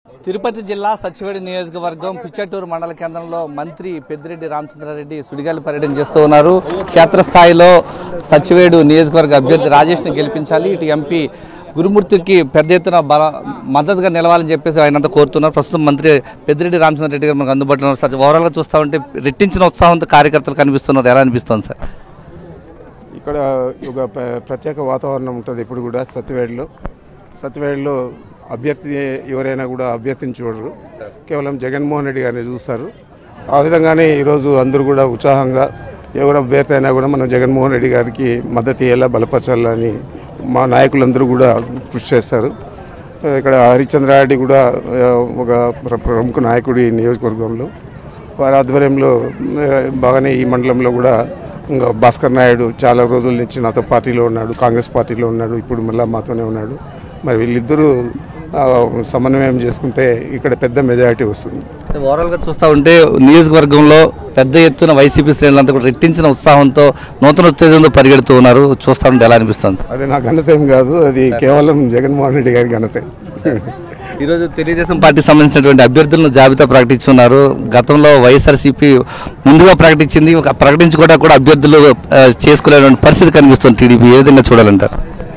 తిరుపతి జిల్లా సచివేడి నియోజకవర్గం పిచ్చటూరు మండల కేంద్రంలో మంత్రి పెద్దిరెడ్డి రామచంద్రారెడ్డి సుడిగాలి పర్యటన చేస్తూ ఉన్నారు క్షేత్రస్థాయిలో సచివేడు నియోజకవర్గ అభ్యర్థి రాజేష్ని గెలిపించాలి ఇటు ఎంపీ గురుమూర్తికి పెద్ద ఎత్తున బల మద్దతుగా నిలవాలని చెప్పేసి ఆయనంతా కోరుతున్నారు ప్రస్తుతం మంత్రి పెద్దిరెడ్డి రామచంద్రారెడ్డి గారు మనకు అందుబాటులో ఉన్నారు సార్ ఓవరాల్గా చూస్తూ ఉంటే రెట్టించిన ఉత్సాహంతో కార్యకర్తలు కనిపిస్తున్నారు ఎలా అనిపిస్తుంది సార్ ఇక్కడ ఒక ప్ర- ప్రత్యేక వాతావరణం ఉంటుంది ఇప్పుడు కూడా సత్యవేడులో సత్యవేడులో అభ్యర్థి ఎవరైనా కూడా అభ్యర్థిని చూడరు కేవలం జగన్మోహన్ రెడ్డి గారిని చూస్తారు ఆ విధంగానే ఈరోజు అందరూ కూడా ఉత్సాహంగా ఎవరు అభ్యర్థి అయినా కూడా మనం జగన్మోహన్ రెడ్డి గారికి మద్దతు ఇయ్యేలా బలపరచాలని మా నాయకులందరూ కూడా కృషి చేస్తారు ఇక్కడ హరిశ్చంద్రారెడ్డి కూడా ఆ, ఒక ప్ర- ప్రముఖ నాయకుడు ఈ నియోజకవర్గంలో వారి ఆధ్వర్యంలో ఆ, బాగానే ఈ మండలంలో కూడా ఇంకా భాస్కర్ నాయుడు చాలా రోజుల నుంచి నాతో పార్టీలో ఉన్నాడు కాంగ్రెస్ పార్టీలో ఉన్నాడు ఇప్పుడు మళ్ళీ మాతోనే ఉన్నాడు మరి వీళ్ళిద్దరూ ఆ, సమన్వయం చేసుకుంటే ఇక్కడ పెద్ద మెజారిటీ వస్తుంది ఓవరాల్గా చూస్తూ ఉంటే నియోజకవర్గంలో పెద్ద ఎత్తున వైసీపీ శ్రేణులంతా కూడా రెట్టించిన ఉత్సాహంతో నూతన ఉత్తేజంతో పరిగెడుతూ ఉన్నారు చూస్తూ ఉంటే ఎలా అనిపిస్తుంది అది నా ఘనత ఏం కాదు అది కేవలం జగన్మోహన్ రెడ్డి గారి ఘనతే ఈరోజు తెలుగుదేశం పార్టీ సంబంధించినటువంటి అభ్యర్థులను జాబితా ప్రకటిస్తున్నారు గతంలో వైఎస్ఆర్సీపీ ముందుగా ప్రకటించింది ఒక ప్రకటించుకోవడం కూడా అభ్యర్థులు ఆ, చేసుకోలేనటువంటి పరిస్థితి కనిపిస్తుంది టీడీపీ ఏ విధంగా చూడాలంటారు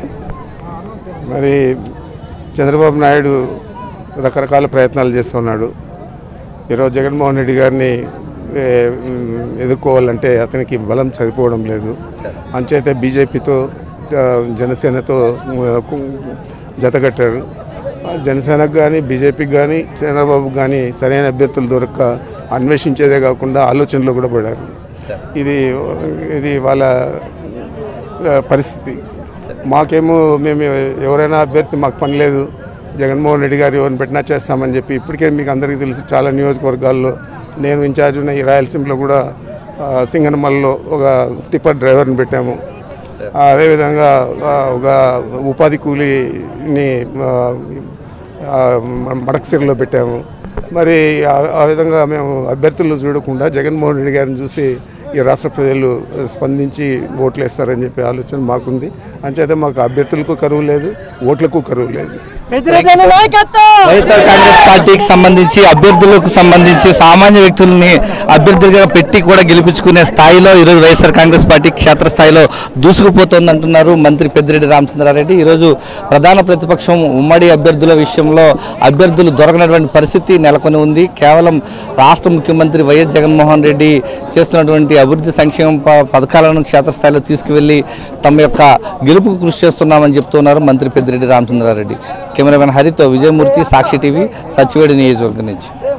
మరి చంద్రబాబు నాయుడు రకరకాల ప్రయత్నాలు చేస్తున్నాడు ఈరోజు జగన్మోహన్ రెడ్డి గారిని ఏ, మ్, ఎదుర్కోవాలంటే అతనికి బలం సరిపోవడం లేదు అంచేతే బీజేపీతో ఆ, జనసేనతో ఆ, కు- జతకట్టారు ఆ, జనసేనకు కానీ బీజేపీకి కానీ చంద్రబాబుకి కానీ సరైన అభ్యర్థులు దొరక్క అన్వేషించేదే కాకుండా ఆలోచనలో కూడా పడారు ఇది ఇది వాళ్ళ ఆ, పరిస్థితి మాకేమో మేము ఎవరైనా అభ్యర్థి మాకు పని లేదు జగన్మోహన్ రెడ్డి గారు ఎవరిని పెట్టినా చేస్తామని చెప్పి ఇప్పటికే మీకు అందరికీ తెలుసు చాలా నియోజకవర్గాల్లో నేను ఇన్ఛార్జ్ ఉన్న ఈ రాయలసీమలో కూడా ఆ, సింగనమల్లో ఒక టిప్పర్ డ్రైవర్ని పెట్టాము ఆ, అదేవిధంగా ఆ, ఒక ఉపాధి కూలీని ఆ, ఆ, మడకసిరిలో పెట్టాము మరి ఆ- ఆ విధంగా మేము అభ్యర్థులను చూడకుండా జగన్మోహన్ రెడ్డి గారిని చూసి ఈ రాష్ట్ర ప్రజలు స్పందించి ఓట్లు వేస్తారని చెప్పి ఆలోచన మాకుంది అంచేతే మాకు అభ్యర్థులకు కరువు లేదు ఓట్లకు కరువు లేదు వైఎస్ఆర్ కాంగ్రెస్ పార్టీకి సంబంధించి అభ్యర్థులకు సంబంధించి సామాన్య వ్యక్తుల్ని అభ్యర్థులుగా పెట్టి కూడా గెలిపించుకునే స్థాయిలో ఈరోజు వైఎస్ఆర్ కాంగ్రెస్ పార్టీ క్షేత్రస్థాయిలో దూసుకుపోతోంది అంటున్నారు మంత్రి పెద్దిరెడ్డి రామచంద్రారెడ్డి ఈరోజు ప్రధాన ప్రతిపక్షం ఉమ్మడి అభ్యర్థుల విషయంలో అభ్యర్థులు దొరకనటువంటి పరిస్థితి నెలకొని ఉంది కేవలం రాష్ట్ర ముఖ్యమంత్రి వైఎస్ జగన్మోహన్ రెడ్డి చేస్తున్నటువంటి అభివృద్ధి సంక్షేమ ప- పథకాలను క్షేత్రస్థాయిలో తీసుకువెళ్లి తమ యొక్క గెలుపుకు కృషి చేస్తున్నామని చెప్తున్నారు మంత్రి పెద్దిరెడ్డి రామచంద్రారెడ్డి కెమెరామెన్ హరితో విజయమూర్తి సాక్షి టీవీ సచివేడి నియోజకవర్గం నుంచి